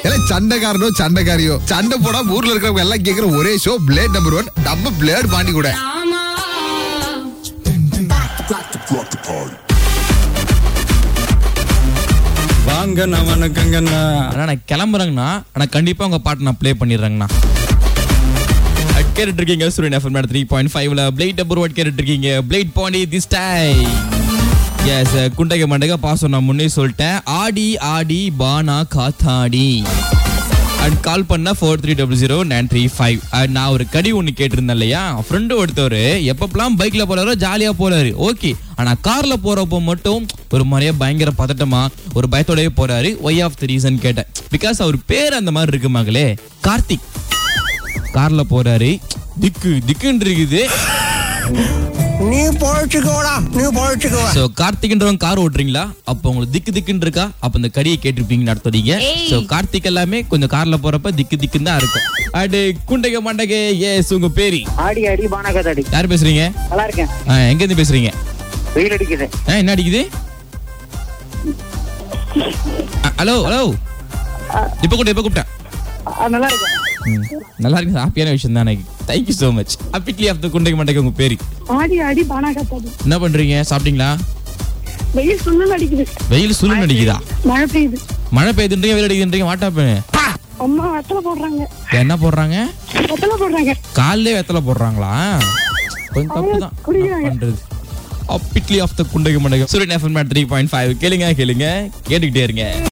ஏன்னா சண்டைக்காரனோ சண்டைக்காரியோ சண்டை போட ஊர்ல இருக்கிறவங்க எல்லாம் கேக்குற ஒரே ஷோ பிளேட் நம்பர் ஒன் நம்ம பிளேட் பாண்டி கூட வாங்கண்ணா வணக்கங்கண்ணா ஆனா நான் கிளம்புறேங்கண்ணா ஆனா கண்டிப்பா உங்க பாட்டு நான் ப்ளே பண்ணிடுறேங்கண்ணா அஹ் கேட்டுட்டு இருக்கீங்க சூரியன் எஃப்எம் த்ரீ பாயிண்ட் ஃபைவ்ல பிளேட் டபுள் வாட் கேட்டுட்டு இருக்கீங்க plate Pandi this time yes குண்டக மண்டக பாசம் நான் முன்னே சொல்லிட்டேன் ஆடி ஆடி பானா காத்தாடி அண்ட் கால் பண்ண four three double zero nine three five நான் ஒரு கடி ஒன்று கேட்டிருந்தேன் இல்லையா ஃப்ரெண்டு ஒருத்தவர் எப்பப்பெல்லாம் பைக்ல போறாரோ ஜாலியா போறாரு ஓகே ஆனா கார்ல போறப்போ மட்டும் ஒரு மாதிரியா பயங்கர பதட்டமா ஒரு பயத்தோடயே போறாரு ஒய் ஆஃப் த ரீசன் கேட்டேன் பிகாஸ் அவர் பேர் அந்த மாதிரி இருக்கு மகளே கார்த்திக் கார்ல போறாரு திக்கு திக்குன்னு இருக்குது நீ பொழைச்சுக்கோடா நீ பொழைச்சுக்கோ சோ கார்த்திக்ன்றவங்க கார் ஓட்டுறீங்களா அப்ப உங்களுக்கு திக்கு திக்குன்னு இருக்கா அப்ப இந்த கடியை கேட்டிருப்பீங்கன்னு அர்த்தம் சோ கார்த்திக் எல்லாமே கொஞ்சம் கார்ல போறப்ப திக்கு திக்குன்னு தான் இருக்கும் அடு குண்டக மண்டகே எஸ் உங்க பேரு ஆடி ஆடி பானகதாடி யார் பேசுறீங்க நல்லா இருக்கேன் ஆ, எங்க இருந்து பேசுறீங்க வெயில் அடிக்குது ஆ, என்ன அடிக்குது ஆ, ஹலோ ஹலோ இப்ப கூப்பிட்டேன் இப்ப கூப்பிட்டேன் ஆ, நல்லா இருக்கேன் ம், நல்லா இருக்கு ஹாப்பியான விஷயம் தான் எனக்கு தேங்க்யூ ஸோ மச் அப்பிட்லி ஆஃப் த குண்டக மண்டகை உங்க பேரு ஆடி ஆடி பானாகத்தாடி என்ன பண்றீங்க சாப்பிட்டீங்களா வெயில் சுண்ணல் அடிக்குது வெயில் சுருள் அடிக்குதா மழை பெய்யுது மழை பெய்யுதுன்றீங்க வெயில் அடிக்குதுன்றீங்க வாட்டா அம்மா வெத்தலை போடுறாங்க என்ன போடுறாங்க வெத்தலை போடுறாங்க காலையிலே வெத்தலை போடுறாங்களா கொஞ்சம் தப்பு தான் குடிக்கிறாங்க. பண்றது அப்பிட்லி ஆஃப் த குண்டக மண்டகம் சூரியன் எஃப்எம் த்ரீ பாயிண்ட் ஃபைவ் கேளுங்க கேளுங்க கேட்டுக்கிட்டே இருங்க